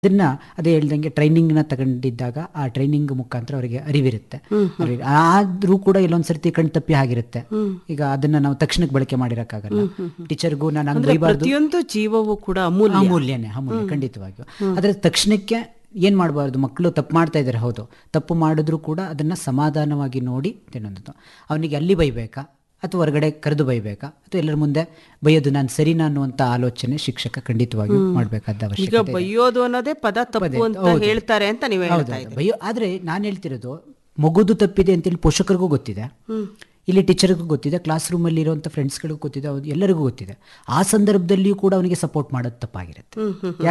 ಅದನ್ನ ಅದೇ ಹೇಳ್ದಂಗೆ ಟ್ರೈನಿಂಗ್ನ ತಗೊಂಡಿದ್ದಾಗ ಆ ಟ್ರೈನಿಂಗ್ ಮುಖಾಂತರ ಅವರಿಗೆ ಅರಿವಿರುತ್ತೆ ಅರಿವು- ಆದ್ರೂ ಕೂಡ ಇಲ್ಲೊಂದ್ ಸರ್ತಿ ಕಣ್ ತಪ್ಪಿ ಆಗಿರುತ್ತೆ ಈಗ ಅದನ್ನ ನಾವು ತಕ್ಷಣಕ್ಕೆ ಬಳಕೆ ಮಾಡಿರಕ್ಕಾಗಲ್ಲ ಟೀಚರ್ಗೂ ನಾನು ಹಂಗ್ ಬೈಬಾರ್ದು ಪ್ರತಿಯೊಂದು ಜೀವವೂ ಕೂಡ ಅಮೂಲ್ಯ ಅಮೂಲ್ಯನೇ ಅಮೂಲ್ಯ ಖಂಡಿತವಾಗಿಯೂ ಆದ್ರೆ ತಕ್ಷಣಕ್ಕೆ ಏನ್ ಮಾಡಬಾರ್ದು ಮಕ್ಕಳು ತಪ್ಪು ಮಾಡ್ತಾ ಇದ್ದಾರೆ ಹೌದು ತಪ್ಪು ಮಾಡಿದ್ರು ಕೂಡ ಅದನ್ನ ಸಮಾಧಾನವಾಗಿ ನೋಡಿ ತಿನ್ನೋದು ಅವನಿಗೆ ಅಲ್ಲಿ ಬೈಬೇಕಾ ಅಥವಾ ಹೊರಗಡೆ ಕರೆದು ಬೈಬೇಕಾ ಅಥವಾ ಎಲ್ಲರ ಮುಂದೆ ಬೈಯೋದು ನಾನು ಸರಿನಾ ಅನ್ನುವಂಥ ಆಲೋಚನೆ ಶಿಕ್ಷಕ ಖಂಡಿತವಾಗಿಯೂ ಮಾಡಬೇಕಾದ ಈಗ ಅವಶ್ಯಕತೆ ಇದೆ. ಬೈಯೋದು ಅನ್ನೋದೇ ಪದ ತಪ್ಪು ಅಂತ ಹೌದು. ಹೇಳ್ತಾರೆ ಅಂತ ನೀವು ಹೌದು, ಹೇಳ್ತಾ ಹೌದು. ಇದ್ದೀರಿ ಬೈಯೋ ಆದ್ರೆ ನಾನು ಹೇಳ್ತಿರೋದು ಮಗುದು ತಪ್ಪಿದೆ ಅಂತೇಳಿ ಪೋಷಕರಿಗೂ ಗೊತ್ತಿದೆ ಇಲ್ಲಿ ಟೀಚರ್ಗೂ ಗೊತ್ತಿದೆ ಕ್ಲಾಸ್ ರೂಮಲ್ಲಿ ಇರುವಂಥ ಫ್ರೆಂಡ್ಸ್ಗಳಿಗೂ ಗೊತ್ತಿದೆ ಅವ್ರು ಎಲ್ಲರಿಗೂ ಗೊತ್ತಿದೆ ಆ ಸಂದರ್ಭದಲ್ಲಿಯೂ ಕೂಡ ಅವನಿಗೆ ಸಪೋರ್ಟ್ ಮಾಡೋದು ತಪ್ಪಾಗಿರುತ್ತೆ